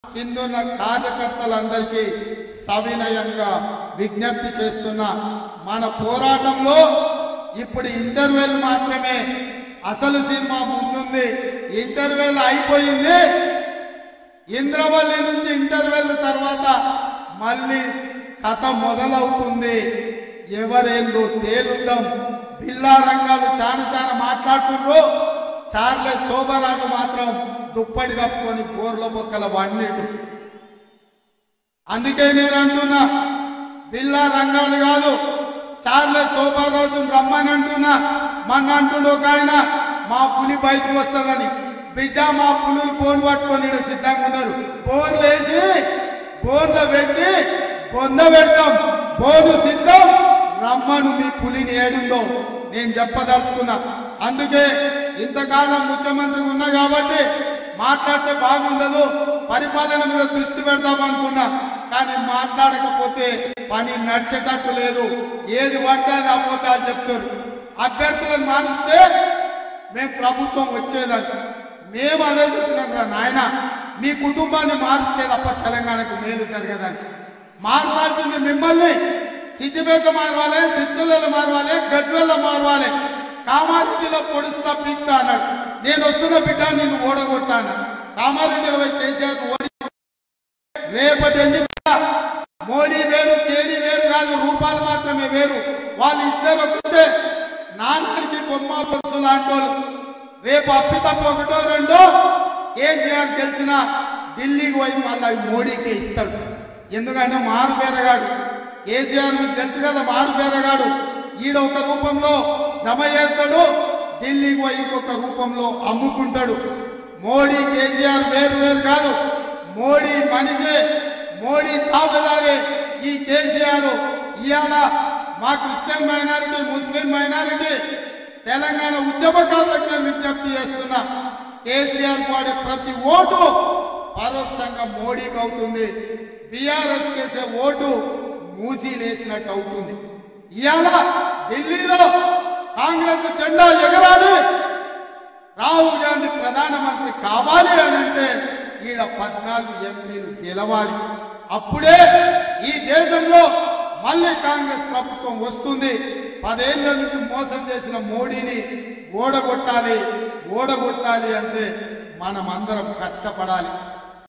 కిందున్న కార్యకర్తలందరికీ సవినయంగా విజ్ఞప్తి చేస్తున్నా మన పోరాటంలో ఇప్పుడు ఇంటర్వెల్ మాత్రమే అసలు సినిమా ముందుంది ఇంటర్వెల్ అయిపోయింది ఇంద్రవల్లి నుంచి ఇంటర్వెల్ తర్వాత మళ్ళీ కథ మొదలవుతుంది ఎవరేందో తేలుద్దాం బిల్లా రంగాలు చాలా చాలా మాట్లాడుతుండ్రు చార్లే శోభరాజు మాత్రం దుప్పటి కప్పుకొని బోర్ల బొక్కల వండిడు అందుకే నేను అంటున్నా బిల్లా రంగాలు కాదు చార్లే శోభారాజు రమ్మని అంటున్నా మన అంటుండు ఒక ఆయన మా పులి బయటకు వస్తుందని బిడ్డ మా పులులు ఫోన్ పట్టుకొని ఈడ సిద్ధంగా ఉన్నారు బోర్లు వేసి బోర్లు పెట్టి బొంద పెడతాం బోర్డు సిద్ధం రమ్మను మీ పులిని ఏడుందో నేను చెప్పదలుచుకున్నా అందుకే ఇంతకాలం ముఖ్యమంత్రి ఉన్నా కాబట్టి మాట్లాడితే బాగుండదు పరిపాలన మీద దృష్టి పెడతాం అనుకున్నా కానీ మాట్లాడకపోతే పని నడిచేటట్టు లేదు ఏది పడితే అది అపోతా అని చెప్తారు అభ్యర్థులను మానిస్తే మేము ప్రభుత్వం వచ్చేదంట మేము అదే చెప్తున్నాం రా నాయన మీ కుటుంబాన్ని మారిస్తే తప్ప తెలంగాణకు మేలు జరగదని మార్చాల్సింది మిమ్మల్ని సిద్దిపేట మారవాలి సిరిసిల్లలో మారవాలి గజ్వెల్లో మారవాలి కామారెడ్డిలో పొడుస్తా పీక్తా అన్నాడు నేను వస్తున్న బిడ్డ నిన్ను ఓడగొట్టాను కామారెడ్డిలో పోయి కేసీఆర్ ఓడి రేపటి ఎన్నిక మోడీ వేరు కేడీ వేరు కాదు రూపాలు మాత్రమే వేరు వాళ్ళు ఇద్దరు ఒకటే నాన్నకి బొమ్మ బొరుసు లాంటి వాళ్ళు రేపు అప్పితప్ప ఒకటో రెండో కేసీఆర్ గెలిచిన ఢిల్లీకి పోయి మళ్ళీ అవి మోడీకే ఇస్తాడు ఎందుకంటే మారు పేరగాడు కేసీఆర్ మీకు తెలుసు కదా మారు పేరగాడు ఈడ ఒక రూపంలో జమ చేస్తాడు ఢిల్లీకి పోయి ఇంకొక రూపంలో అమ్ముకుంటాడు మోడీ కేసీఆర్ వేరు వేరు కాదు మోడీ మనిషే మోడీ తాపదారే ఈ కేసీఆర్ ఇవాళ మా Christian minority Muslim minority Telangana ఉద్యమకారులకు నేను విజ్ఞప్తి చేస్తున్నా కేసీఆర్ వాడే ప్రతి ఓటు పరోక్షంగా మోడీకి అవుతుంది బీఆర్ఎస్ చేసే ఓటు మూసీలేసినట్టు అవుతుంది ఇవాళ ఢిల్లీలో కాంగ్రెస్ జెండా ఎగరాలి రాహుల్ గాంధీ ప్రధానమంత్రి కావాలి అని అంటే ఈడ పద్నాలుగు ఎంపీలు గెలవాలి అప్పుడే ఈ దేశంలో మళ్ళీ కాంగ్రెస్ ప్రభుత్వం వస్తుంది పదేళ్ల నుంచి మోసం చేసిన మోడీని ఓడగొట్టాలి ఓడగొట్టాలి అంటే మనం అందరం కష్టపడాలి